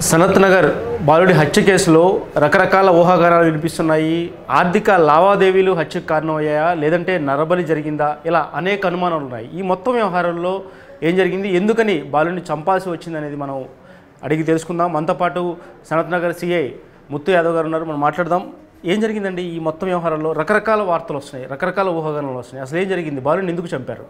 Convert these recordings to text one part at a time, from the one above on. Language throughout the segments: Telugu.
సనత్ నగర్ బాలుడి హత్య కేసులో రకరకాల ఊహాగానాలు వినిపిస్తున్నాయి ఆర్థిక లావాదేవీలు హత్యకు కారణమయ్యాయా లేదంటే నరబలి జరిగిందా ఇలా అనేక అనుమానాలు ఉన్నాయి ఈ మొత్తం వ్యవహారంలో ఏం జరిగింది ఎందుకని బాలుడిని చంపాల్సి వచ్చింది అనేది మనం అడిగి తెలుసుకుందాం మనతో పాటు సనత్ నగర్ సిఐ ముత్తు యాదవ్ గారు ఉన్నారు మనం మాట్లాడదాం ఏం జరిగిందండి ఈ మొత్తం వ్యవహారంలో రకరకాల వార్తలు వస్తున్నాయి రకరకాల ఊహాగానాలు వస్తున్నాయి అసలు ఏం జరిగింది బాలుడిని ఎందుకు చంపారు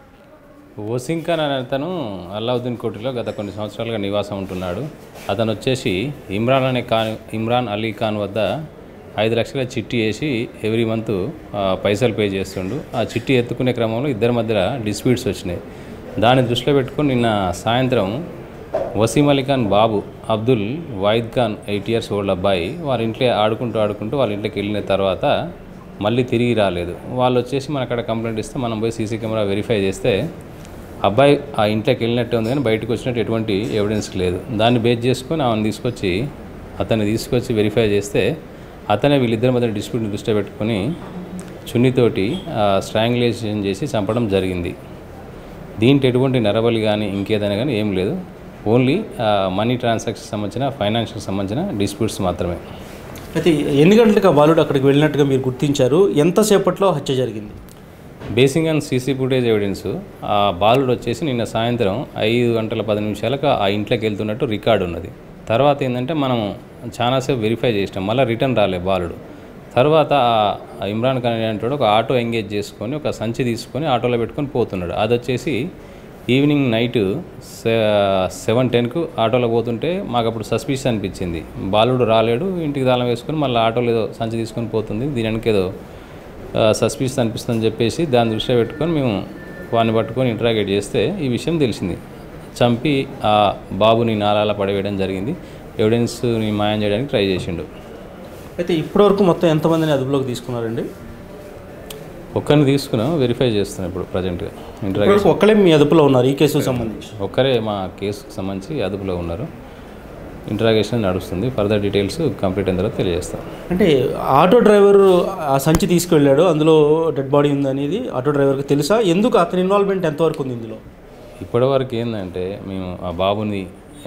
ఓసింగ్ ఖాన్ అనే అతను అల్లావుద్దీన్ కోటిలో గత కొన్ని సంవత్సరాలుగా నివాసం ఉంటున్నాడు అతను వచ్చేసి ఇమ్రాన్ అనే ఖాన్ ఇమ్రాన్ అలీ ఖాన్ వద్ద ఐదు లక్షల చిట్టి వేసి ఎవ్రీ మంత్ ఆ, పైసలు పే చేస్తుండు ఆ చిట్టి ఎత్తుకునే క్రమంలో ఇద్దరి మధ్య డిస్ప్యూట్స్ వచ్చినాయి దాన్ని దృష్టిలో పెట్టుకొని నిన్న సాయంత్రం Waseem Ali Khan Babu Abdul Wahid Khan eight years old అబ్బాయి వాళ్ళ ఇంట్లో ఆడుకుంటూ ఆడుకుంటూ వాళ్ళ ఇంట్లోకి వెళ్ళిన తర్వాత మళ్ళీ తిరిగి రాలేదు వాళ్ళు వచ్చేసి మన అక్కడ కంప్లైంట్ ఇస్తే మనం పోయి సీసీ కెమెరా వెరిఫై చేస్తే అబ్బాయి ఆ ఇంట్లోకి వెళ్ళినట్టే ఉంది కానీ బయటకు వచ్చినట్టు ఎటువంటి ఎవిడెన్స్ లేదు దాన్ని బేస్ చేసుకొని ఆమెను తీసుకొచ్చి అతన్ని తీసుకొచ్చి వెరిఫై చేస్తే అతనే వీళ్ళిద్దరి మధ్య డిస్ప్యూట్ని దృష్టిలో పెట్టుకొని చున్నితోటి స్ట్రాంగులేషన్ చేసి చంపడం జరిగింది దీంట్లో ఎటువంటి నరబలి కానీ ఇంకేదైనా కానీ ఏం లేదు ఓన్లీ మనీ ట్రాన్సాక్షన్ సంబంధించిన ఫైనాన్షియల్ సంబంధించిన డిస్ప్యూట్స్ మాత్రమే అయితే ఎన్ని గంటలకు ఆ బాలుడు అక్కడికి వెళ్ళినట్టుగా మీరు గుర్తించారు ఎంతసేపట్లో హత్య జరిగింది basing and CC footage evidence ఆ బాలుడు వచ్చేసి నిన్న సాయంత్రం ఐదు గంటల పది నిమిషాలకు ఆ ఇంట్లోకి వెళ్తున్నట్టు రికార్డు ఉన్నది తర్వాత ఏంటంటే మనం చాలాసేపు వెరిఫై చేసినాం మళ్ళీ రిటర్న్ రాలే బాలుడు తర్వాత ఆ ఇమ్రాన్ ఖాన్ అనేటువంటి ఒక ఆటో ఎంగేజ్ చేసుకొని ఒక సంచి తీసుకొని ఆటోలో పెట్టుకొని పోతున్నాడు అది వచ్చేసి ఈవినింగ్ నైట్ సెవెన్ టెన్కు ఆటోలో పోతుంటే మాకు అప్పుడు సస్పిషియస్ అనిపించింది బాలుడు రాలేడు ఇంటికి తాళం వేసుకొని మళ్ళీ ఆటోలో ఏదో సంచి తీసుకొని పోతుంది దీని వెనక ఏదో సస్పిషియస్ అనిపిస్తుందని చెప్పేసి దాన్ని దృష్టిలో పెట్టుకొని మేము వాడిని పట్టుకొని ఇంటరాగేట్ చేస్తే ఈ విషయం తెలిసింది చంపి ఆ బాబుని నాలాల పడవేయడం జరిగింది ఎవిడెన్స్ని మాయం చేయడానికి ట్రై చేసిండు అయితే ఇప్పటివరకు మొత్తం ఎంతమందిని అదుపులోకి తీసుకున్నారండి ఒక్కరిని తీసుకున్నాం వెరిఫై చేస్తున్నాం ఇప్పుడు ప్రజెంట్గా ఇంటరాగేషన్ ఇప్పటివరకు ఒక్కలే మీ అదుపులో ఉన్నారు ఈ కేసుకు సంబంధించి ఒక్కరే మా కేసుకు సంబంధించి అదుపులో ఉన్నారు ఇంటరాగేషన్ నడుస్తుంది ఫర్దర్ డీటెయిల్స్ కంప్లీట్ అయిన తర్వాత తెలియజేస్తాం అంటే ఆటో డ్రైవర్ ఆ సంచి తీసుకువెళ్ళాడు అందులో డెడ్ బాడీ ఉందనేది ఆటో డ్రైవర్కి తెలుసా ఎందుకు అతని ఇన్వాల్వ్మెంట్ ఎంతవరకు ఉంది ఇందులో ఇప్పటివరకు ఏంటంటే మేము ఆ బాబుని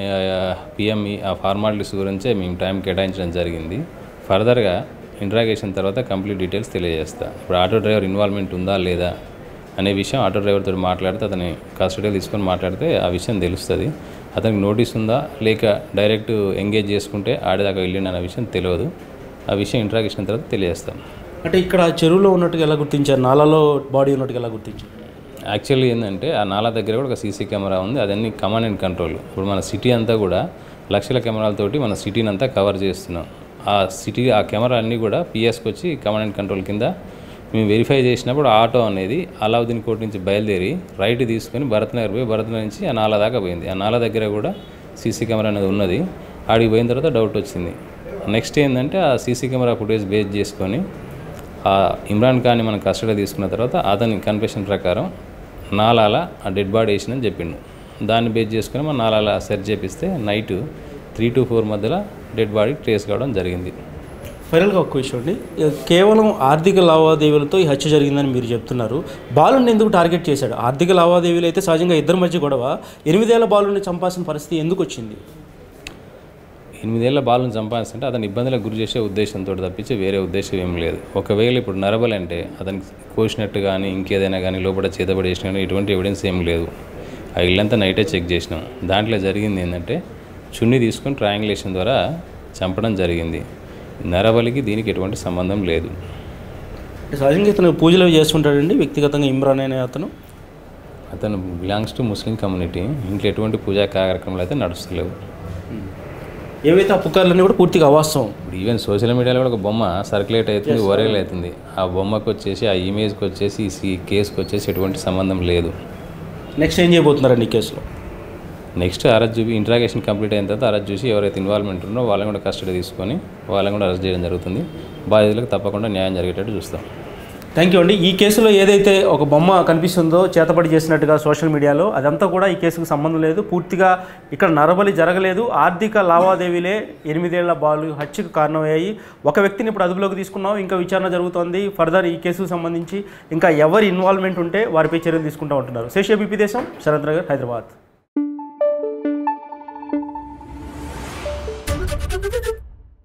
పిఎంఈ ఆ ఫార్మాలిటీస్ గురించే మేము టైం కేటాయించడం జరిగింది ఫర్దర్గా ఇంట్రాగేషన్ తర్వాత కంప్లీట్ డీటెయిల్స్ తెలియజేస్తా ఇప్పుడు ఆటో డ్రైవర్ ఇన్వాల్వ్మెంట్ ఉందా లేదా అనే విషయం ఆటో డ్రైవర్తో మాట్లాడితే అతని కస్టడీలో తీసుకొని మాట్లాడితే ఆ విషయం తెలుస్తుంది అతనికి నోటీస్ ఉందా లేక డైరెక్ట్ ఎంగేజ్ చేసుకుంటే ఆడేదాకా వెళ్ళిండు అనే విషయం తెలియదు ఆ విషయం ఇంట్రాగేషన్ తర్వాత తెలియజేస్తాం అంటే ఇక్కడ చెరువులో ఉన్నట్టుగా ఎలా గుర్తించారు నాలలో బాడీ ఉన్నట్టుగా ఎలా గుర్తించారు యాక్చువల్లీ ఏంటంటే ఆ నాలా దగ్గర కూడా ఒక సీసీ కెమెరా ఉంది అదన్నీ కమాండ్ అండ్ కంట్రోల్ ఇప్పుడు మన సిటీ అంతా కూడా లక్షల కెమెరాలతోటి మన సిటీని అంతా కవర్ చేస్తున్నాం ఆ సిటీ ఆ కెమెరా అన్నీ కూడా పిఎస్కి వచ్చి కమాండ్ అండ్ కంట్రోల్ కింద మేము వెరిఫై చేసినప్పుడు ఆటో అనేది అలావుద్దీన్ కోట్ నుంచి బయలుదేరి రైట్ తీసుకొని భరత్నగర్ పోయి భరత్నగర్ నుంచి ఆ నాలా దాకా పోయింది ఆ నాలా దగ్గర కూడా సీసీ కెమెరా అనేది ఉన్నది ఆడికి పోయిన తర్వాత డౌట్ వచ్చింది నెక్స్ట్ ఏంటంటే ఆ సీసీ కెమెరా ఫుటేజ్ బేస్ చేసుకొని ఆ ఇమ్రాన్ ఖాన్ని మనం కస్టడీ తీసుకున్న తర్వాత అతని కన్ఫెషన్ ప్రకారం నాలాల ఆ డెడ్ బాడీ వేసిందని చెప్పిండు దాన్ని బేస్ చేసుకుని మనం నాలాల సెర్చ్ చేపిస్తే నైట్ త్రీ టు ఫోర్ మధ్యలో డెడ్ బాడీ ట్రేస్ కావడం జరిగింది ఫైనల్గా ఒక విషయం అండి కేవలం ఆర్థిక లావాదేవీలతో ఈ హత్య జరిగిందని మీరు చెప్తున్నారు బాలుని ఎందుకు టార్గెట్ చేశాడు ఆర్థిక లావాదేవీలు అయితే సహజంగా ఇద్దరి మధ్య గొడవ ఎనిమిదేళ్ల బాలుని చంపాల్సిన పరిస్థితి ఎందుకు వచ్చింది ఎనిమిదేళ్ల బాలను చంపాల్సింటే అతని ఇబ్బందులకు గురి చేసే ఉద్దేశంతో తప్పించి వేరే ఉద్దేశం ఏం లేదు ఒకవేళ ఇప్పుడు నరబలి అంటే అతనికి కోసినట్టు కానీ ఇంకేదైనా కానీ లోపల చేతబడి చేసిన కానీ ఎటువంటి ఎవిడెన్స్ ఏం లేదు ఆ ఇల్లంతా నైటే చెక్ చేసినాం దాంట్లో జరిగింది ఏంటంటే చున్ని తీసుకొని ట్రయాంగులేషన్ ద్వారా చంపడం జరిగింది నరబలికి దీనికి ఎటువంటి సంబంధం లేదు సహజంగా ఇతను పూజలు అవి చేస్తుంటాడండి వ్యక్తిగతంగా ఇమ్రాన్ అనే అతను అతను బిలాంగ్స్ టు ముస్లిం కమ్యూనిటీ ఇంట్లో ఎటువంటి పూజా కార్యక్రమాలు అయితే నడుస్తలేవు ఏవైతే ఆ పుకార్లన్నీ కూడా పూర్తిగా అవాస్తవం ఇప్పుడు ఈవెన్ సోషల్ మీడియాలో కూడా ఒక బొమ్మ సర్క్యులేట్ అవుతుంది వైరల్ అవుతుంది ఆ బొమ్మకు వచ్చేసి ఆ ఇమేజ్కి వచ్చేసి ఈ కేసుకి వచ్చేసి ఎటువంటి సంబంధం లేదు నెక్స్ట్ ఏం చేయబోతున్నారండి ఈ కేసులో నెక్స్ట్ అరెస్ట్ చూపి ఇంట్రాగేషన్ కంప్లీట్ అయిన తర్వాత అరెస్ట్ చూసి ఎవరైతే ఇన్వాల్వ్మెంట్ ఉన్నారో వాళ్ళని కూడా కస్టడీ తీసుకొని వాళ్ళని కూడా అరెస్ట్ చేయడం జరుగుతుంది బాధితులకు తప్పకుండా న్యాయం జరిగేటట్టు చూస్తాం థ్యాంక్ యూ అండి ఈ కేసులో ఏదైతే ఒక బొమ్మ కనిపిస్తుందో చేతపడి చేసినట్టుగా సోషల్ మీడియాలో అదంతా కూడా ఈ కేసుకు సంబంధం లేదు పూర్తిగా ఇక్కడ నరబలి జరగలేదు ఆర్థిక లావాదేవీలే ఎనిమిదేళ్ల బాలు హత్యకు కారణమయ్యాయి ఒక వ్యక్తిని ఇప్పుడు అదుపులోకి తీసుకున్నాం ఇంకా విచారణ జరుగుతోంది ఫర్దర్ ఈ కేసుకు సంబంధించి ఇంకా ఎవరి ఇన్వాల్వ్మెంట్ ఉంటే వారిపై చర్యలు తీసుకుంటూ ఉంటున్నారు శేషే బీపీ దేశం శరత్ నగర్ హైదరాబాద్ Thank you.